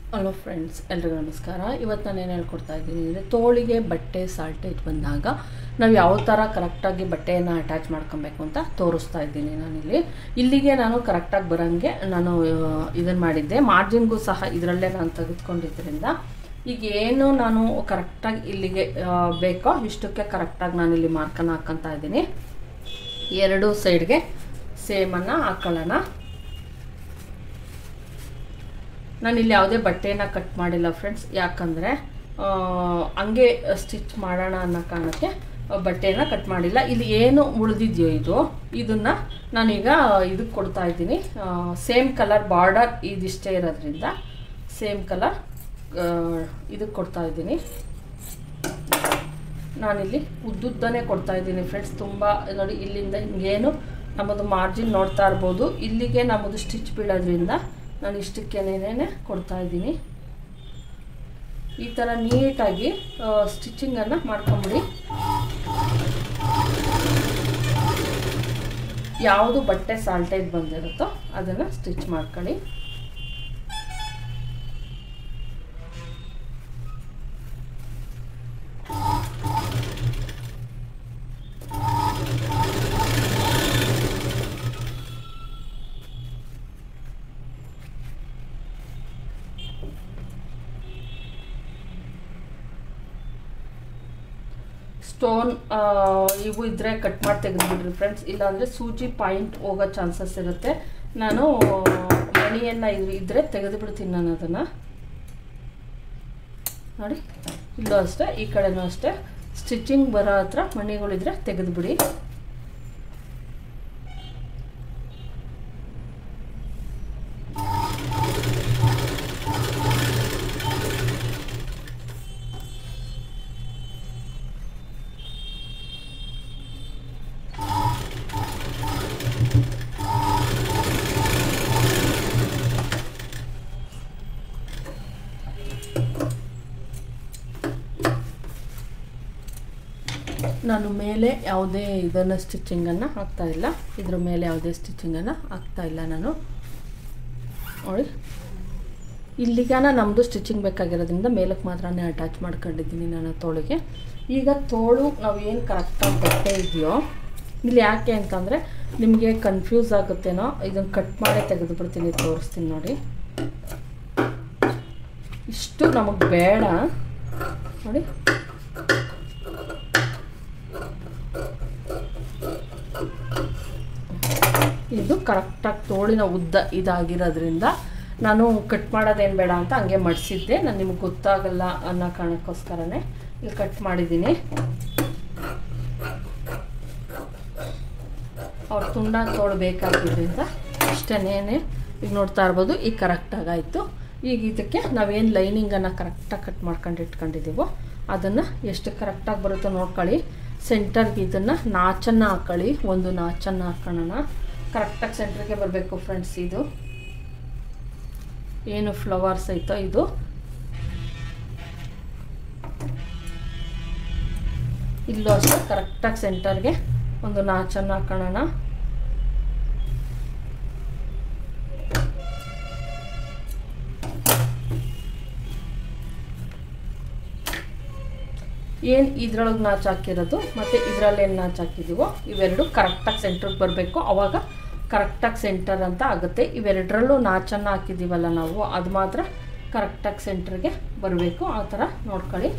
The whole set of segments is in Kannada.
ಹಲೋ ಫ್ರೆಂಡ್ಸ್ ಎಲ್ರಿಗೂ ನಮಸ್ಕಾರ ಇವತ್ತು ನಾನು ಏನು ಹೇಳ್ಕೊಡ್ತಾ ಇದ್ದೀನಿ ಅಂದರೆ ತೋಳಿಗೆ ಬಟ್ಟೆ ಸಾಲ್ಟೇಜ್ ಬಂದಾಗ ನಾವು ಯಾವ ಥರ ಕರೆಕ್ಟಾಗಿ ಬಟ್ಟೆಯನ್ನು ಅಟ್ಯಾಚ್ ಮಾಡ್ಕೊಬೇಕು ಅಂತ ತೋರಿಸ್ತಾ ಇದ್ದೀನಿ ನಾನಿಲ್ಲಿ ಇಲ್ಲಿಗೆ ನಾನು ಕರೆಕ್ಟಾಗಿ ಬರೋಂಗೆ ನಾನು ಇದನ್ನು ಮಾಡಿದ್ದೆ ಮಾರ್ಜಿನ್ಗೂ ಸಹ ಇದರಲ್ಲೇ ನಾನು ತೆಗೆದುಕೊಂಡಿದ್ದರಿಂದ ಈಗ ಏನು ನಾನು ಕರೆಕ್ಟಾಗಿ ಇಲ್ಲಿಗೆ ಆ, ಬೇಕೋ ಇಷ್ಟಕ್ಕೆ ಕರೆಕ್ಟಾಗಿ ನಾನಿಲ್ಲಿ ಮಾರ್ಕನ್ನು ಹಾಕ್ಕೊತಾ ಇದ್ದೀನಿ ಎರಡು ಸೈಡ್ಗೆ ಸೇಮನ್ನು ಹಾಕೊಳ್ಳೋಣ ನಾನಿಲ್ಲಿ ಯಾವುದೇ ಬಟ್ಟೆನ ಕಟ್ ಮಾಡಿಲ್ಲ ಫ್ರೆಂಡ್ಸ್ ಯಾಕಂದರೆ ಹಂಗೆ ಸ್ಟಿಚ್ ಮಾಡೋಣ ಅನ್ನೋ ಕಾರಣಕ್ಕೆ ಬಟ್ಟೆನ ಕಟ್ ಮಾಡಿಲ್ಲ ಇಲ್ಲಿ ಏನು ಉಳಿದಿದೆಯೋ ಇದು ಇದನ್ನು ನಾನೀಗ ಇದಕ್ಕೆ ಕೊಡ್ತಾ ಇದ್ದೀನಿ ಸೇಮ್ ಕಲರ್ ಬಾರ್ಡರ್ ಇದಿಷ್ಟೇ ಇರೋದ್ರಿಂದ ಸೇಮ್ ಕಲರ್ ಇದಕ್ಕೆ ಕೊಡ್ತಾ ಇದ್ದೀನಿ ನಾನಿಲ್ಲಿ ಉದ್ದುದ್ದನೇ ಕೊಡ್ತಾ ಇದ್ದೀನಿ ಫ್ರೆಂಡ್ಸ್ ತುಂಬ ನೋಡಿ ಇಲ್ಲಿಂದ ಹಿಂಗೇನು ನಮ್ಮದು ಮಾರ್ಜಿನ್ ನೋಡ್ತಾ ಇರ್ಬೋದು ಇಲ್ಲಿಗೆ ನಮ್ಮದು ಸ್ಟಿಚ್ ಬೀಳೋದ್ರಿಂದ ನಾನು ಇಷ್ಟಕ್ಕೇನೇನೇ ಕೊಡ್ತಾ ಇದ್ದೀನಿ ಈ ಥರ ನೀಟಾಗಿ ಸ್ಟಿಚಿಂಗನ್ನು ಮಾಡ್ಕೊಂಬಿಡಿ ಯಾವುದು ಬಟ್ಟೆ ಸಾಲ್ಟೇಜ್ ಬಂದಿರುತ್ತೋ ಅದನ್ನು ಸ್ಟಿಚ್ ಮಾಡ್ಕೊಳ್ಳಿ ಸ್ಟೋನ್ ಇವು ಇದ್ದರೆ ಕಟ್ ಮಾಡಿ ತೆಗೆದುಬಿಡ್ರಿ ಫ್ರೆಂಡ್ಸ್ ಇಲ್ಲಾಂದರೆ ಸೂಜಿ ಪಾಯಿಂಟ್ ಹೋಗೋ ಚಾನ್ಸಸ್ ಇರುತ್ತೆ ನಾನು ಮಣಿಯನ್ನು ಇದ್ದರೆ ತೆಗೆದುಬಿಡ್ತೀನಿ ನಾನು ಅದನ್ನು ನೋಡಿ ಇಲ್ಲೂ ಅಷ್ಟೇ ಈ ಕಡೆನೂ ಅಷ್ಟೇ ಸ್ಟಿಚಿಂಗ್ ಬರೋ ಹತ್ರ ಮಣಿಗಳಿದ್ರೆ ತೆಗೆದುಬಿಡಿ ನಾನು ಮೇಲೆ ಯಾವುದೇ ಇದನ್ನು ಸ್ಟಿಚಿಂಗನ್ನು ಹಾಕ್ತಾ ಇಲ್ಲ ಇದ್ರ ಮೇಲೆ ಯಾವುದೇ ಸ್ಟಿಚಿಂಗನ್ನು ಹಾಕ್ತಾ ಇಲ್ಲ ನಾನು ನೋಡಿ ಇಲ್ಲಿಗಾನ ನಮ್ಮದು ಸ್ಟಿಚಿಂಗ್ ಬೇಕಾಗಿರೋದ್ರಿಂದ ಮೇಲಕ್ಕೆ ಮಾತ್ರನೇ ಅಟ್ಯಾಚ್ ಮಾಡ್ಕೊಂಡಿದ್ದೀನಿ ನಾನು ತೋಳಿಗೆ ಈಗ ತೋಳು ನಾವು ಏನು ಕರೆಕ್ಟಾಗಿ ಬಟ್ಟೆ ಇದೆಯೋ ಇಲ್ಲಿ ಯಾಕೆ ಅಂತಂದರೆ ನಿಮಗೆ ಕನ್ಫ್ಯೂಸ್ ಆಗುತ್ತೇನೋ ಇದನ್ನು ಕಟ್ ಮಾಡೇ ತೆಗೆದುಬಿಡ್ತೀನಿ ತೋರಿಸ್ತೀನಿ ನೋಡಿ ಇಷ್ಟು ನಮಗೆ ಬೇಡ ನೋಡಿ ಇದು ಕರೆಕ್ಟಾಗಿ ತೋಳಿನ ಉದ್ದ ಇದಾಗಿರೋದ್ರಿಂದ ನಾನು ಕಟ್ ಮಾಡೋದೇನು ಬೇಡ ಅಂತ ಹಂಗೆ ಮಡಿಸಿದ್ದೆ ನಾನು ನಿಮಗೆ ಗೊತ್ತಾಗಲ್ಲ ಅನ್ನೋ ಕಾರಣಕ್ಕೋಸ್ಕರನೇ ಇಲ್ಲಿ ಕಟ್ ಮಾಡಿದ್ದೀನಿ ಅವ್ರು ತುಂಡ ತೋಳು ಬೇಕಾಗಿದ್ದರಿಂದ ಇಷ್ಟೇನೇ ಈಗ ನೋಡ್ತಾ ಇರ್ಬೋದು ಈಗ ಕರೆಕ್ಟಾಗಾಯಿತು ಈಗ ಇದಕ್ಕೆ ನಾವೇನು ಲೈನಿಂಗನ್ನು ಕರೆಕ್ಟಾಗಿ ಕಟ್ ಮಾಡ್ಕೊಂಡು ಇಟ್ಕೊಂಡಿದ್ದೀವೋ ಅದನ್ನು ಎಷ್ಟು ಕರೆಕ್ಟಾಗಿ ಬರುತ್ತೋ ನೋಡ್ಕೊಳ್ಳಿ ಸೆಂಟರ್ಗೆ ಇದನ್ನು ನಾಚನ್ನು ಹಾಕೊಳ್ಳಿ ಒಂದು ನಾಚನ್ನು ಹಾಕೋಣ ಕರೆಕ್ಟಾಗಿ ಸೆಂಟ್ರಿಗೆ ಬರಬೇಕು ಫ್ರೆಂಡ್ಸ್ ಇದು ಏನು ಫ್ಲವರ್ಸ್ ಐತೋ ಇದು ಇಲ್ಲೂ ಅಷ್ಟೇ ಕರೆಕ್ಟಾಗಿ ಸೆಂಟರ್ಗೆ ಒಂದು ನಾಚನ್ನು ಹಾಕೋಣ ಏನು ಇದ್ರೊಳಗೆ ನಾಚು ಹಾಕಿರೋದು ಮತ್ತು ಇದರಲ್ಲಿ ಏನು ನಾಚು ಹಾಕಿದ್ದೀವೋ ಇವೆರಡು ಕರೆಕ್ಟಾಗಿ ಸೆಂಟ್ರಿಗೆ ಬರಬೇಕು ಆವಾಗ ಕರೆಕ್ಟಾಗಿ ಸೆಂಟರ್ ಅಂತ ಆಗುತ್ತೆ ಇವೆರಡರಲ್ಲೂ ನಾಚನ್ನು ಹಾಕಿದ್ದೀವಲ್ಲ ನಾವು ಅದು ಮಾತ್ರ ಕರೆಕ್ಟಾಗಿ ಸೆಂಟ್ರಿಗೆ ಬರಬೇಕು ಆ ಥರ ನೋಡ್ಕೊಳ್ಳಿ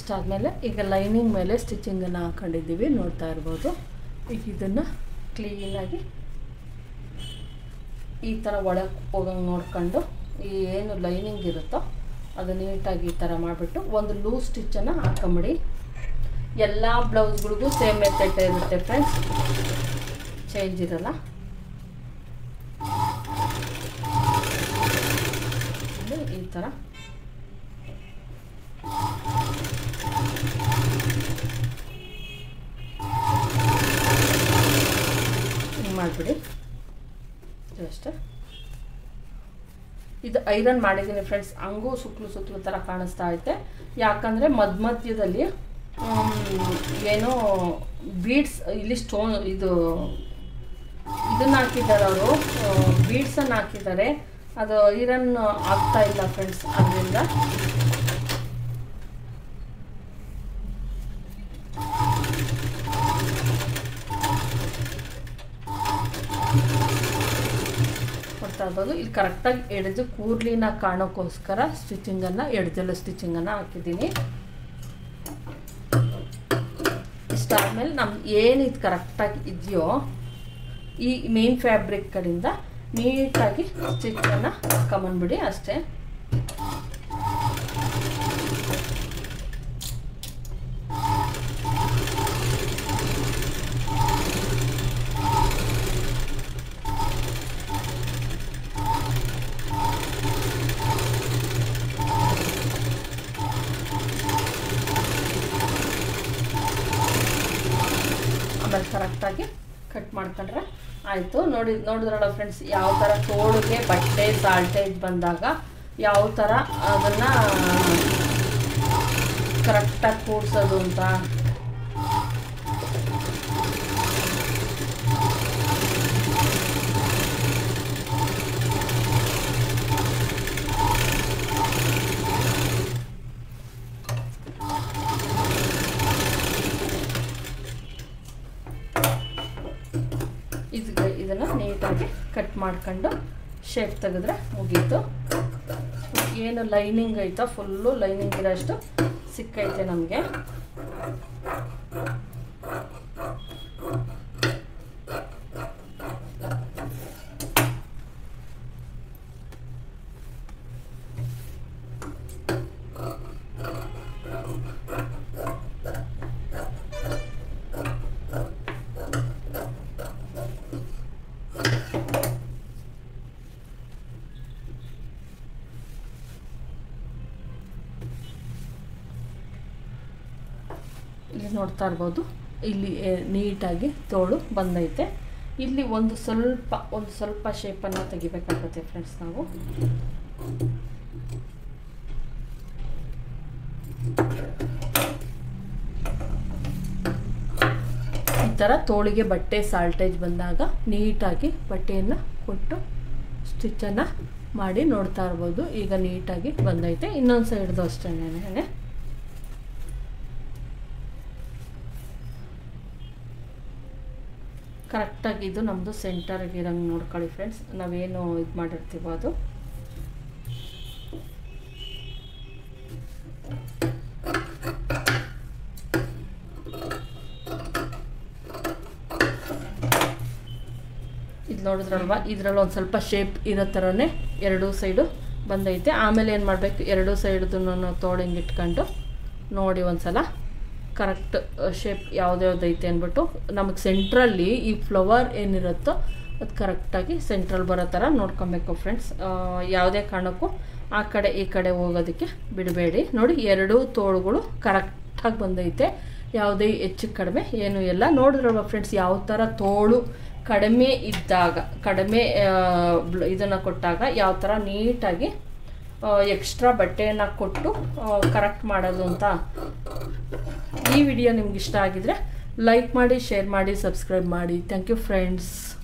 ಇಷ್ಟಾದಮೇಲೆ ಈಗ ಲೈನಿಂಗ್ ಮೇಲೆ ಸ್ಟಿಚಿಂಗನ್ನು ಹಾಕೊಂಡಿದ್ದೀವಿ ನೋಡ್ತಾ ಇರ್ಬೋದು ಈಗ ಇದನ್ನು ಕ್ಲೀನಾಗಿ ಈ ಥರ ಒಳಗೆ ಹೋಗಂಗೆ ನೋಡ್ಕೊಂಡು ಈ ಏನು ಲೈನಿಂಗ್ ಇರುತ್ತೋ ಅದು ನೀಟಾಗಿ ಈ ಥರ ಮಾಡಿಬಿಟ್ಟು ಒಂದು ಲೂಸ್ ಸ್ಟಿಚ್ಚನ್ನು ಹಾಕೊಂಬಿಡಿ ಎಲ್ಲ ಬ್ಲೌಸ್ಗಳಿಗೂ ಸೇಮ್ ಮೆಥಡ್ ಇರುತ್ತೆ ಫ್ರೆಂಡ್ಸ್ ಚೇಂಜ್ ಇರಲ್ಲ ಇದು ಈ ಥರ ಹಿಂಗೆ ಮಾಡಿಬಿಡಿ ಜಸ್ಟ್ ಇದು ಐರನ್ ಮಾಡಿದ್ದೀನಿ ಫ್ರೆಂಡ್ಸ್ ಹಂಗೂ ಸುತ್ತಲೂ ಸುತ್ತಲೂ ಥರ ಕಾಣಿಸ್ತಾ ಐತೆ ಯಾಕಂದರೆ ಮಧ್ಯ ಮಧ್ಯದಲ್ಲಿ ಏನೋ ಬೀಡ್ಸ್ ಇಲ್ಲಿ ಸ್ಟೋನ್ ಇದು ಇದನ್ನ ಹಾಕಿದ್ದಾರೆ ಅವರು ಬೀಡ್ಸನ್ನು ಹಾಕಿದ್ದಾರೆ ಅದು ಐರನ್ ಆಗ್ತಾ ಇಲ್ಲ ಫ್ರೆಂಡ್ಸ್ ಅದರಿಂದ ಕೊಡ್ತಾ ಇರ್ಬೋದು ಇಲ್ಲಿ ಕರೆಕ್ಟಾಗಿ ಎಡ್ಜು ಕೂರ್ಲಿನ ಕಾಣೋಕ್ಕೋಸ್ಕರ ಸ್ಟಿಚಿಂಗನ್ನು ಎಡ್ಜಲ್ಲ ಸ್ಟಿಚಿಂಗನ್ನು ಹಾಕಿದ್ದೀನಿ ಇಷ್ಟಾದ್ಮೇಲೆ ನಮ್ದು ಏನಿದು ಕರೆಕ್ಟಾಗಿ ಇದೆಯೋ ಈ ಮೇನ್ ಫ್ಯಾಬ್ರಿಕ್ ಕಡೆಯಿಂದ ನೀಟಾಗಿ ಸ್ಟಿಚ್ಚನ್ನು ಹಾಕೊಂಬಂದ್ಬಿಡಿ ಅಷ್ಟೇ ಆಮೇಲೆ ಕರೆಕ್ಟಾಗಿ ಕಟ್ ಮಾಡ್ಕೊಂಡ್ರೆ ಆಯಿತು ನೋಡಿ ನೋಡಿದ್ರಲ್ಲ ಫ್ರೆಂಡ್ಸ್ ಯಾವ ಥರ ತೋಳಿಗೆ ಬಟ್ಟೆ ಸಾಲ್ಟೇಜ್ ಬಂದಾಗ ಯಾವ ಥರ ಅದನ್ನು ಕರೆಕ್ಟಾಗಿ ಕೂಡ್ಸೋದು ಅಂತ ಇದು ಇದನ್ನು ನೀಟಾಗಿ ಕಟ್ ಮಾಡ್ಕೊಂಡು ಶೇಪ್ ತೆಗೆದ್ರೆ ಮುಗೀತು ಏನು ಲೈನಿಂಗ್ ಐತೋ ಫುಲ್ಲು ಲೈನಿಂಗ್ ಇರೋಷ್ಟು ಸಿಕ್ಕೈತೆ ನಮಗೆ ಇಲ್ಲಿ ನೋಡ್ತಾ ಇರ್ಬೋದು ಇಲ್ಲಿ ಎ- ನೀಟಾಗಿ ತೋಳು ಬಂದೈತೆ ಇಲ್ಲಿ ಒಂದು ಸ್ವಲ್ಪ ಒಂದು ಸ್ವಲ್ಪ ಶೇಪನ್ನು ತೆಗಿಬೇಕಾಗುತ್ತೆ ಫ್ರೆಂಡ್ಸ್ ನಾವು ಈ ಥರ ತೋಳಿಗೆ ಬಟ್ಟೆ ಸಾಲ್ಟೇಜ್ ಬಂದಾಗ ನೀಟಾಗಿ ಬಟ್ಟೆಯನ್ನು ಕೊಟ್ಟು ಸ್ಟಿಚ್ಚನ್ನು ಮಾಡಿ ನೋಡ್ತಾ ಇರ್ಬೋದು ಈಗ ನೀಟಾಗಿ ಬಂದೈತೆ ಇನ್ನೊಂದು ಸೈಡ್ದು ಅಷ್ಟೇನೆ ಕರೆಕ್ಟಾಗಿ ಇದು ನಮ್ಮದು ಸೆಂಟರ್ಗೆ ಇರಂಗೆ ನೋಡ್ಕೊಳ್ಳಿ ಫ್ರೆಂಡ್ಸ್ ನಾವೇನು ಇದು ಮಾಡಿರ್ತೀವೋ ಅದು ಇದು ನೋಡಿದ್ರಲ್ವಾ ಇದರಲ್ಲಿ ಒಂದು ಸ್ವಲ್ಪ ಶೇಪ್ ಇರೋ ಥರನೇ ಎರಡೂ ಸೈಡು ಬಂದೈತೆ ಆಮೇಲೆ ಏನು ಮಾಡಬೇಕು ಎರಡೂ ಸೈಡ್ದು ತೋಳಿಂಗ್ ಇಟ್ಕೊಂಡು ನೋಡಿ ಒಂದ್ಸಲ ಕರೆಕ್ಟ್ ಶೇಪ್ ಯಾವ್ದ್ಯಾವ್ದೈತೆ ಅಂದ್ಬಿಟ್ಟು ನಮಗೆ ಸೆಂಟ್ರಲ್ಲಿ ಈ ಫ್ಲವರ್ ಏನಿರುತ್ತೋ ಅದು ಕರೆಕ್ಟಾಗಿ ಸೆಂಟ್ರಲ್ ಬರೋ ಥರ ನೋಡ್ಕೊಬೇಕು ಫ್ರೆಂಡ್ಸ್ ಯಾವುದೇ ಕಾರಣಕ್ಕೂ ಆ ಕಡೆ ಈ ಕಡೆ ಹೋಗೋದಕ್ಕೆ ಬಿಡಬೇಡಿ ನೋಡಿ ಎರಡೂ ತೋಳುಗಳು ಕರೆಕ್ಟಾಗಿ ಬಂದೈತೆ ಯಾವುದೇ ಹೆಚ್ಚು ಕಡಿಮೆ ಏನೂ ಇಲ್ಲ ನೋಡಿದ್ರಲ್ವ ಫ್ರೆಂಡ್ಸ್ ಯಾವ ಥರ ತೋಳು ಕಡಿಮೆ ಇದ್ದಾಗ ಕಡಿಮೆ ಇದನ್ನು ಕೊಟ್ಟಾಗ ಯಾವ ಥರ ನೀಟಾಗಿ ಎಕ್ಸ್ಟ್ರಾ ಬಟ್ಟೆಯನ್ನು ಕೊಟ್ಟು ಕರೆಕ್ಟ್ ಮಾಡೋದು ಅಂತ ಈ ವಿಡಿಯೋ ನಿಮ್ಗೆ ಇಷ್ಟ ಆಗಿದ್ರೆ ಲೈಕ್ ಮಾಡಿ ಶೇರ್ ಮಾಡಿ ಸಬ್ಸ್ಕ್ರೈಬ್ ಮಾಡಿ ಥ್ಯಾಂಕ್ ಯು ಫ್ರೆಂಡ್ಸ್